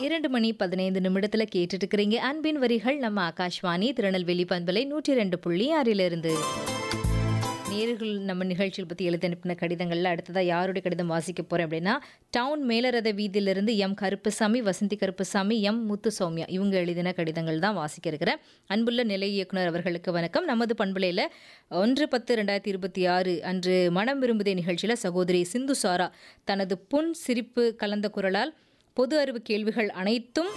பன்னிரெண்டு மணி பதினைந்து நிமிடத்துல கேட்டுட்டு இருக்கிறீங்க அன்பின் வரிகள் நம்ம ஆகாஷ்வாணி திருநெல்வேலி பண்பலை நூற்றி ரெண்டு புள்ளி ஆறிலிருந்து நேர்கள் நம்ம நிகழ்ச்சியில் பற்றி எழுதி அனுப்பின கடிதங்களில் அடுத்ததாக யாருடைய கடிதம் வாசிக்க போகிறேன் அப்படின்னா டவுன் மேலரத வீதியிலிருந்து எம் கருப்புசாமி வசந்தி கருப்புசாமி எம் முத்து சௌமியா இவங்க எழுதின கடிதங்கள் தான் வாசிக்க இருக்கிறேன் அன்புள்ள நிலை இயக்குனர் அவர்களுக்கு வணக்கம் நமது பண்பலையில் ஒன்று பத்து ரெண்டாயிரத்தி இருபத்தி ஆறு அன்று மனம் விரும்புதே நிகழ்ச்சியில் சகோதரி சிந்து சாரா தனது புன் சிரிப்பு கலந்த குரலால் பொது அறிவு கேள்விகள் அனைத்தும்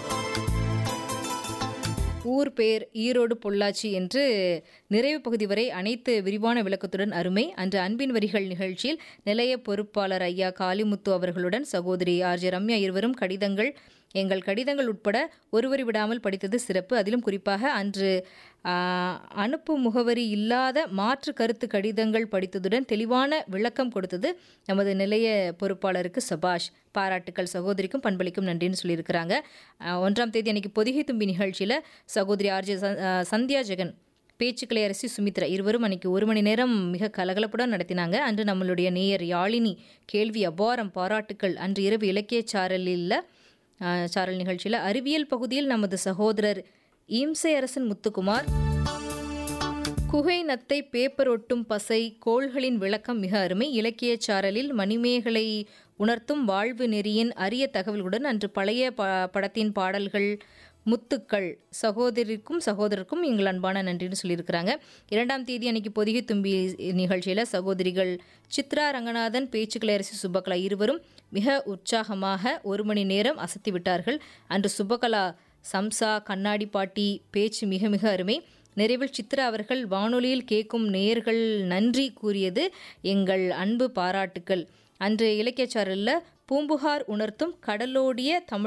ஊர் பேர் ஈரோடு பொள்ளாச்சி என்று நிறைவு பகுதி வரை அனைத்து விரிவான விளக்கத்துடன் அருமை அன்று அன்பின் வரிகள் நிகழ்ச்சியில் நிலைய பொறுப்பாளர் ஐயா காளிமுத்து அவர்களுடன் சகோதரி ஆர்ஜே ரம்யா இருவரும் கடிதங்கள் எங்கள் கடிதங்கள் உட்பட ஒருவரி விடாமல் படித்தது சிறப்பு அதிலும் குறிப்பாக அன்று ஆ, அனுப்பு முகவரி இல்லாத மாற்று கருத்து கடிதங்கள் படித்ததுடன் தெளிவான விளக்கம் கொடுத்தது நமது நிலைய பொறுப்பாளருக்கு சபாஷ் பாராட்டுக்கள் சகோதரிக்கும் பண்பளிக்கும் நன்றின்னு சொல்லியிருக்கிறாங்க ஆ, ஒன்றாம் தேதி அன்னைக்கு பொதிகை தும்பி நிகழ்ச்சியில் சகோதரி ஆர்ஜே ச- ஆ, சந்தியா ஜெகன் பேச்சுக்களை அரசி சுமித்ரா இருவரும் அன்னைக்கு ஒரு மணி நேரம் மிக கலகலப்புடன் நடத்தினாங்க அன்று நம்மளுடைய நேயர் யாழினி கேள்வி அபாரம் பாராட்டுக்கள் அன்று இரவு இலக்கிய சாரலில் ஆஹ், சாரல் நிகழ்ச்சியில் அறிவியல் பகுதியில் நமது சகோதரர் ஈம்சை அரசன் முத்துக்குமார் குகை நத்தை பேப்பர் ஒட்டும் பசை கோள்களின் விளக்கம் மிக அருமை இலக்கிய சாரலில் மணிமேகலை உணர்த்தும் வாழ்வு நெறியின் அரிய தகவல்களுடன் அன்று பழைய ப படத்தின் பாடல்கள் முத்துக்கள் சகோதரிக்கும் சகோதரருக்கும் எங்கள் அன்பான நன்றின்னு சொல்லியிருக்கிறாங்க இரண்டாம் தேதி அன்னைக்கு பொதிகை தும்பி நிகழ்ச்சியில் சகோதரிகள் சித்ரா ரங்கநாதன் பேச்சுக்களை அரசி சுபகலா இருவரும் மிக உற்சாகமாக ஒரு மணி நேரம் அசத்தி விட்டார்கள் அன்று சுபகலா சம்சா கண்ணாடி பாட்டி பேச்சு மிக மிக அருமை நிறைவில் சித்ரா அவர்கள் வானொலியில் கேட்கும் நேயர்கள் நன்றி கூறியது எங்கள் அன்பு பாராட்டுக்கள் அன்று இலக்கியச்சாரலில் பூம்புகார் உணர்த்தும் கடலோடிய தமிழ்